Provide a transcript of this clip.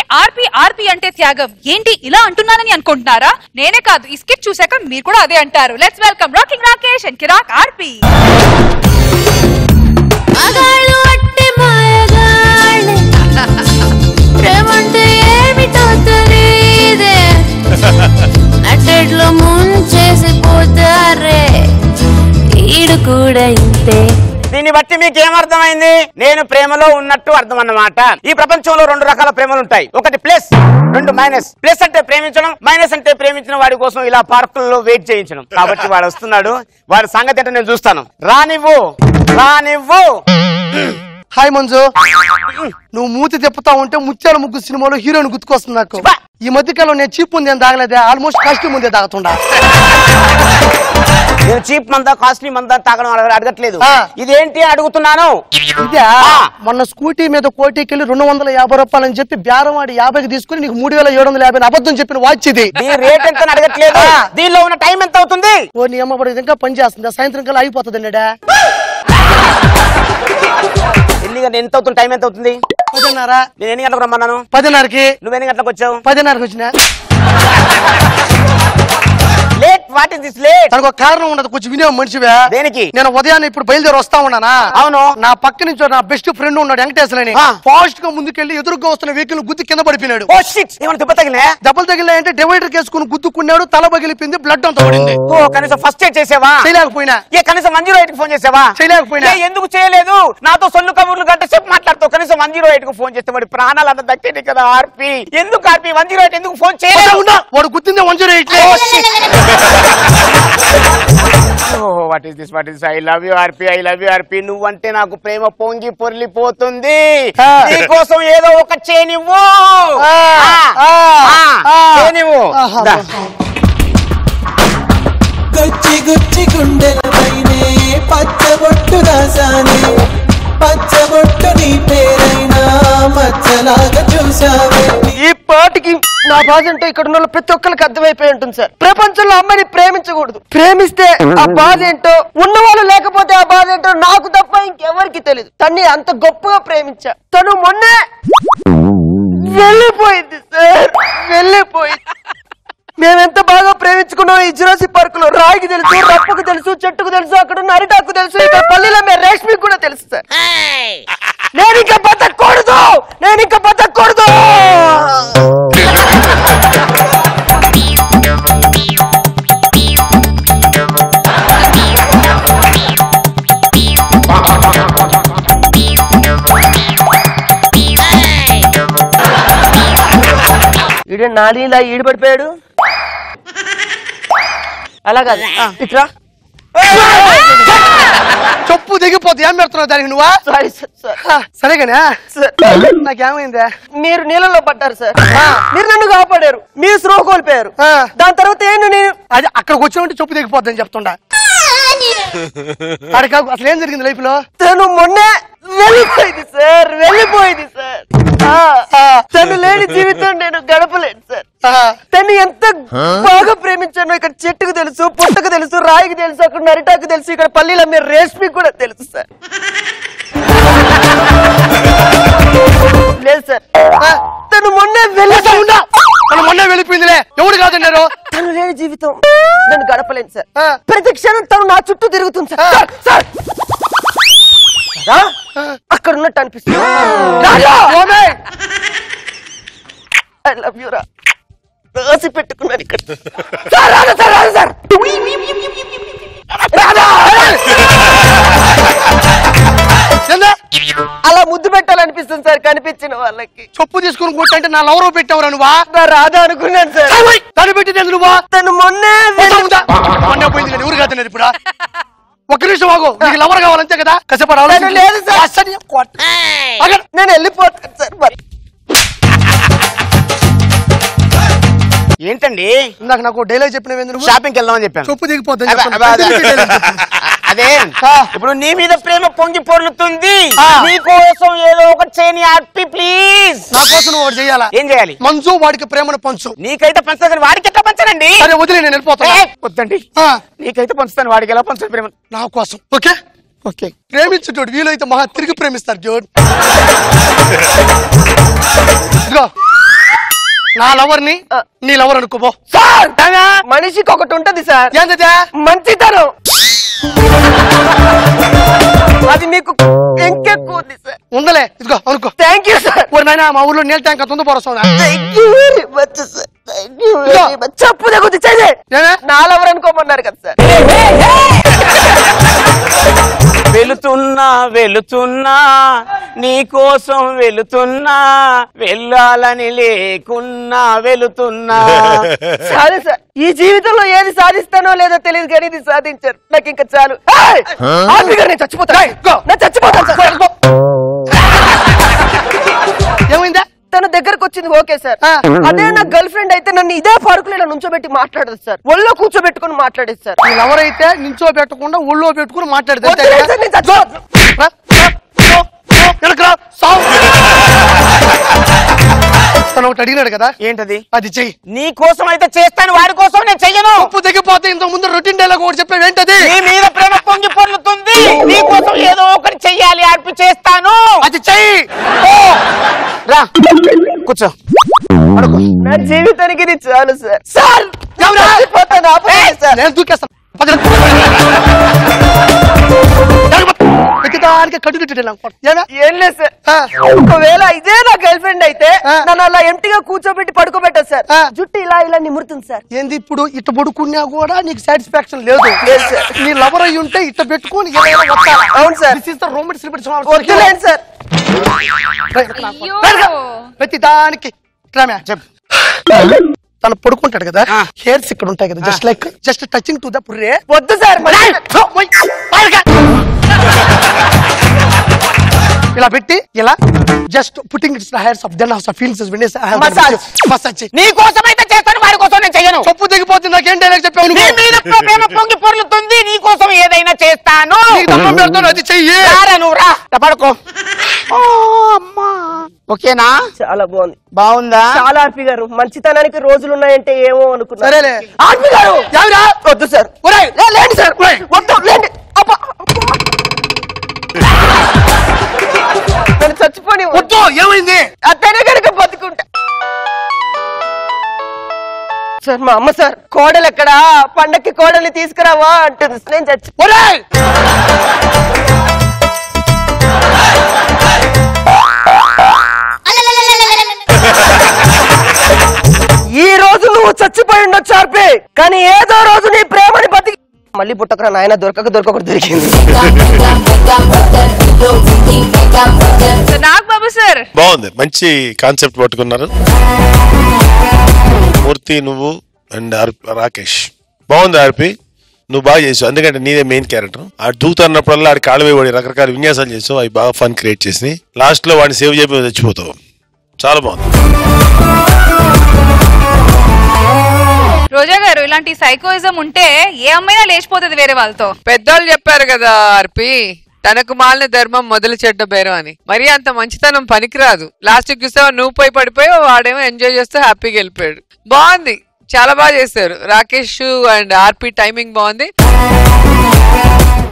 ఆర్పి ఆర్పి అంటే త్యాగం ఏంటి ఇలా అంటున్నానని అనుకుంటున్నారా నేనే కాదు ఈ స్కిట్ చూసాక మీరు కూడా అదే అంటారు let's welcome rocking Rakesh and Kiraak RP మగాళ్ళు అట్టి మాయగాళ్ళే ప్రేమంటే ఏమిటో తెలీదే నట్టెట్లో ముంచేసి పోతారే ఈడు కూడా ఇంతే దీన్ని బట్టి మీకు ఏమర్థమైంది నేను ప్రేమలో ఉన్నట్టు అర్థం అన్నమాట ఈ ప్రపంచంలో రెండు రకాల ప్రేమలు ఉంటాయి ఒకటి ప్లస్ రెండు మైనస్ ప్లస్ అంటే ప్రేమించడం మైనస్ అంటే ప్రేమించిన వాడి కోసం ఇలా పార్కుల్లో వెయిట్ చేయించడం కాబట్టి వాడు వస్తున్నాడు వాడి సంగతి ఏంటో నేను చూస్తాను రానివ్వు రానివ్వు హాయ్ మంజు నువ్వు మూతి తిప్పుతా ఉంటే ముత్యాల ముగ్గు సినిమాలో హీరోని గుర్తుకొస్తుంది నాకు బా. ఈ మధ్య కాలం నేను చీప్ ముందే తాగలేదే ఆల్మోస్ట్ కాస్ట్లీ ముందే తాగుతుండా నేను చీప్ మందా కాస్ట్లీ మందా తాగడం అడగ- అడగట్లేదు ఆ. ఇదేంటి అడుగుతున్నాను ఇదే ఆ. మొన్న స్కూటీ మీద కోటికెళ్ళి రెండు వందల యాభై రూపాయలు అని చెప్పి బేరం ఆడి యాభైకి తీసుకుని నీకు మూడు వేల ఏడు వందల యాభై అబద్ధం చెప్పిన వాచ్ ఇది దీని రేట్ ఎంత అని అడగట్లేదు ఆ. దీనిలో ఉన్న టైం ఎంత అవుతుంది ఓ నీ అమ్మ పడి ఇంకా పని చేస్తుంది సాయంత్రం కల్లా అయిపోతుంది అండి ఎన్ని ఎంత అవుతుంది టైం ఎంత అవుతుంది పదిన్నర నేను ఎన్ని గంటలకు రమ్మన్నాను పదిన్నరకి నువ్వు ఎన్ని గంటలకు వచ్చావు పదిన్నరకి వచ్చిన late what is this late తనకు ఒక కారణం ఉండదు కొంచెం వినే మనిషివే దేనికి నేను ఉదయాన్నే ఇప్పుడు బయలుదేరి వస్తా ఉన్నానా అవును. నా పక్క నుంచి నా బెస్ట్ ఫ్రెండ్ ఉన్నాడు వెంకటేశ్వరని ఆ. ఫాస్ట్ గా ముందుకెళ్లి ఎదురుగా వస్తున్న వెహికల్ గుద్ది కింద పడిపోయినాడు ఓ షిట్ ఏమైనా దెబ్బ తగిలే దెబ్బలు తగిలినాయంటే డివైడర్ కేసుకుని గుద్దుకున్నాడు తల పగిలిపోయింది బ్లడ్ అంతా పడింది ఓ కనీసం ఫస్ట్ ఎయిడ్ చేసావా చేయలేకపోయినా ఏ కనీసం వన్ జీరో ఎయిట్ ఫోన్ చేసావా చేయలేకపోయినా. ఏ, ఎందుకు చేయలేదు నాతో సొల్లు కబుర్లు గంట సేపు మాట్లాడుతావు కనీసం వన్ జీరో ఎయిట్ కు ఫోన్ చేస్తే వాడి ప్రాణాలు అంత దక్కేది కదా ఆర్పి ఎందుకు ఆర్పి వన్ జీరో ఎయిట్ ఎందుకు ఫోన్ అదే చేయలేదు ఉన్నా, వాడు గుద్దిందే one zero eight what is this what is I love you RP I love you RP నువ్వంటే నాకు ప్రేమ పొంగి పొర్లిపోతుంది ఆ. నీకోసం ఏదో ఒక చేనివ్వు ఆ, ఆ, ఆ, ఆ, ఆ. చేనివ్వు ఆహా. దా. గుచ్చి గుచ్చి గుండెలపైనే పచ్చబొట్టు రాసానే పచ్చబొట్టు నీ పేరైనా మచ్చలాగా చూసావే ఈ పాటికి నా బాధ అంటే ఇక్కడ ఉన్న వాళ్ళు ప్రతి ఒక్కరికి అర్థమైపోయి ఉంటుంది సార్ ప్రపంచంలో అమ్మాయిని ప్రేమించకూడదు ప్రేమిస్తే ఆ బాధ ఏంటో ఉన్నవాళ్ళు లేకపోతే ఆ బాధ ఏంటో నాకు తప్ప ఇంకెవరికి తెలియదు తన్ని అంత గొప్పగా ప్రేమించా తను మొన్నే వెళ్ళిపోయింది సార్ వెళ్ళిపోయింది మేమెంత బాగా ప్రేమించుకున్నాం ఈ జురాసి పార్క్ లో రాయికి తెలుసు రప్పకు తెలుసు చెట్టుకు తెలుసు అక్కడ ఉన్న అరిటాకు తెలుసు ఇక్కడ పల్లీలో మేము రేష్మికి కూడా తెలుసు సార్ నేను ఇంకా బతకూడదు నేను ఇంకా బతకూడదు ఈడే నాలీలా ఈడిపడిపోయాడు అలా కాదు ఇట్రా చెప్పు దిగిపోద్ది ఏం పెడుతున్నావు దానికి నువ్వా సారీ సార్ సరేగానే నాకేమైందా మీరు నీళ్ళలో పడ్డారు సార్ మీరు నన్ను కాపాడారు మీరు స్రో కోల్పోయారు దాని తర్వాత ఏంటి నేను అది అక్కడికి వచ్చినట్టు చెప్పు దిగిపోద్ది అని చెప్తుండా అక్కడ కాకు అసలు ఏం జరిగింది లైఫ్ లో తను మొన్నే వెళ్ళిపోయింది సార్ వెళ్ళిపోయింది సార్ ఆ, ఆ, తను లేని జీవితం నేను గడపలేను సార్ తను ఎంత బాగా ప్రేమించానో ఇక్కడ చెట్టుకు తెలుసు పుట్టకు తెలుసు రాయికి తెలుసు అక్కడ నరిటాకు తెలుసు ఇక్కడ పల్లీల మీరు రేష్మికి కూడా తెలుసు సార్ లేదు సార్ తను మొన్నే వెళ్ళి తను మొన్నే వెళ్ళిపోయిందిలే ఎవడు కాదన్నారు తను లేని జీవితం నేను గడపలేను సార్ ప్రతి క్షణం తను నా చుట్టూ తిరుగుతుంది సార్ సార్, సార్ రా, అక్కడ ఉన్నట్టు అనిపిస్తుంది ఐ లవ్ యూ రా రాసి పెట్టుకున్నాను ఇక్కడ సార్ రాదు సార్ రాదు సార్ రాదా? అలా ముద్దు పెట్టాలనిపిస్తుంది సార్ కనిపించిన వాళ్ళకి చెప్పు తీసుకుని కొట్టంటే నా లవరో పెట్టావురా నువ్వా రాదా అనుకున్నాను సార్ తను పెట్టింది నువ్వా తను మొన్నే మొన్నే పోయింది నేను ఊరు కాదు ఇప్పుడు ఒక్క నిమిషం ఆగు నీకు లవర్ కావాలంతే కదా కష్టపడాలి లేదు సార్ నేను వెళ్ళిపోతాను సార్ మరి ఏంటండి ఇందాక నాకు డైలాగ్ చెప్పిన షాపింగ్ వెళ్దామని చెప్పాను చెప్పు దిగిపోద్దని అబ్బా, చెప్పాను. అబ్బా, అదే. డైలాగ్ చెప్పు. అదే ఆ. ఇప్పుడు నీ మీద ప్రేమ పొంగి పొర్లుతుంది ఆ. నీ కోసం ఏదో ఒక చేయని ఆర్పి ప్లీజ్ నా కోసం నువ్వు ఒకటి చేయాలా ఏం చేయాలి మంచు వాడికి ప్రేమను పంచు నీకైతే పంచుతాను వాడికి ఎట్లా పంచనండి సరే వదిలే నేను వెళ్ళిపోతాను ఏ, వద్దండి ఆ, నీకైతే పంచుతాను వాడికి ఎలా పంచుతాను ప్రేమ నా కోసం ఓకే ఓకే ప్రేమించుటోడు వీలైతే మహా తిరిగి ప్రేమిస్తారు జోడ్ ఇదిగో నా లవర్ ని నీ లవర్ అనుకోబో సార్ మనిషికి ఒకటి ఉంటది సార్ ఏంటదే మంచితనం అది మీకు ఇంకెక్కువ ఉంది సార్ ఉందలే ఇదిగో అనుకో థ్యాంక్ యూ సార్ ఓరి నాయనా మా ఊర్లో నీళ్ళ ట్యాంక్ అంత పోరొస్తుందా thank you very much sir thank you very much చెప్పు దగ్గర చేసే ఏమే? నాలెవరు అనుకోమన్నారు కదా సార్ వెళుతున్నా వెళుతున్నా నీ కోసం వెళుతున్నా వెళ్ళాలని లేకున్నా వెళుతున్నా చాలు సార్ ఈ జీవితంలో ఏది సాధిస్తానో లేదో తెలియదు కానీ ఇది సాధించారు నాకు ఇంకా చాలు ఏయ్! ఆర్మీ గారు నేను చచ్చిపోతాను నేను చచ్చిపోతాను సార్ ఏమైందా తన దగ్గరకు వచ్చింది ఓకే సార్ ఆ. అదే నా గర్ల్ ఫ్రెండ్ అయితే నన్ను ఇదే పార్కులో ఇలా నుంచోబెట్టి మాట్లాడదు సార్ ఒళ్ళో కూర్చోబెట్టుకుని మాట్లాడేది సార్ నీ లవర్ అయితే నించో పెట్టకుండా ఒళ్ళో పెట్టుకుని మాట్లాడితే అంతే వద్దులే కదా? సార్, నేను చచ్చిపోతాను. రా, రా, పో, పో, వెనక్కి రా, సావు. తను ఒకటి అడిగినాడు కదా ఏంటది అది చెయ్యి నీ కోసం అయితే చేస్తాను వాడి కోసం నేను చెయ్యను ఉప్పు తగ్గిపోతే ఇంతకు ముందు రొటీన్ డైలాగ్ ఒకటి చెప్పావు ఏంటది నీ మీద ప్రేమ పొంగి పొర్లుతుంది నీ కోసం ఏదో ఒకటి చెయ్యాలి అర్పి చేస్తాను అది చెయ్యి ఓ! రా కూర్చో నా జీవితానికి ఇది చాలు సార్ సార్ ఎవరా? చచ్చిపోతాను ఆపండి సార్ నేను దూకేస్తాను పద. ప్రతిదానికి కడుగు తిట్టాను ఏమే ఏం లేదు సార్ ఆ. ఒకవేళ ఇదే నా గర్ల్ ఫ్రెండ్ అయితే ఆ. నన్ను అలా ఎంటిగా కూర్చోబెట్టి పడుకోబెట్టదు సార్ ఆ. జుట్టు ఇలా ఇలా నిమురుతుంది సార్ ఏంది ఇప్పుడు ఇట్ట పడుకున్నా కూడా నీకు సాటిస్ఫాక్షన్ లేదు లేదు సార్. నీ లవర్ అయి ఉంటే ఇట్ట పెట్టుకొని ఏదైనా వచ్చాలా? అవును sir. This is the Roman celebration of- వద్దులేండి సార్ అయ్యో ప్రతి దానికి రామ్యా చెప్పు తను పడుకుంటాడు కదా ఆ. హెయిర్స్ ఇక్కడ ఉంటాయి కదా just like just touching to the పుర్రే వద్దు సార్ మరి ఇలా పెట్టి ఇలా just putting it's hairs off then of feelings Massage. Massage నీ కోసం అయితే చేస్తాను వాడి కోసం నేను చెయ్యను చొప్పు తెగిపోతుంది నాకేం డైలాగ్ చెప్పావు నీ నువ్వు మీద ప్రేమ పొంగి పొర్లుతుంది నీ కోసం ఏదైనా చేస్తాను నీకు దండం పెడతాను అది చెయ్యి రారా నువ్వు రా రా, పడుకో ఓ, అమ్మా ఓకేనా చాలా బాగుంది బాగుందా చాలా ఆర్పి గారు మంచితనానికి రోజులు ఉన్నాయంటే ఏమో అనుకున్నా సరేలే ఆర్పి గారు ఎవరా వద్దు సార్ ఒరేయ్, లే- లేండి సార్ ఒరేయ్. వద్దు లేండి అబ్బా, అబ్బా. నన్ను చచ్చిపోని వద్దు ఏమైంది అతనే కనుక బతుకుంటా సార్ మా అమ్మ సార్ కోడలు ఎక్కడా పండక్కి కోడల్ని తీసుకురావా అంటుంది నేను చచ్చి ఒరేయ్ ఈ రోజు నువ్వు చచ్చిపోయి ఉండొచ్చు ఆర్పి కానీ ఏదో రోజు నీ ప్రేమని బతికి మళ్ళీ పుట్టకరా నాయన దొరకక దొరకక దొరికింది సో నాగ్ బాబు సార్ బాగుంది మంచి కాన్సెప్ట్ పట్టుకున్నారు మూర్తి నువ్వు అండ్ రాకేష్ బాగుంది ఆర్పి నువ్వు బాగా చేసావు ఎందుకంటే నీదే మెయిన్ క్యారెక్టర్ ఆ దూకుతున్నప్పుడల్లా ఆడి కాళ్ళ వాడి రకరకాల విన్యాసాలు చేసావు అవి బాగా ఫన్ క్రియేట్ చేసి లాస్ట్ లో వాడిని సేవ్ చేయబోయి చచ్చిపోతావు చాలా బాగుంది రోజా గారు ఇలాంటి సైకోయిజం ఉంటే ఏ అమ్మాయినా లేచిపోతుంది వేరే వాళ్ళతో పెద్దోళ్ళు చెప్పారు కదా ఆర్పి తనకు మాలిన ధర్మం మొదలు చెడ్డ బేరం అని మరి అంత మంచితనం పనికిరాదు లాస్ట్ కి చూసావా నువ్వు పోయి పడిపోయి వాడేమో ఎంజాయ్ చేస్తూ హ్యాపీగా వెళ్ళిపోయాడు బాగుంది చాలా బాగా చేశారు రాకేష్ అండ్ ఆర్పి టైమింగ్ బాగుంది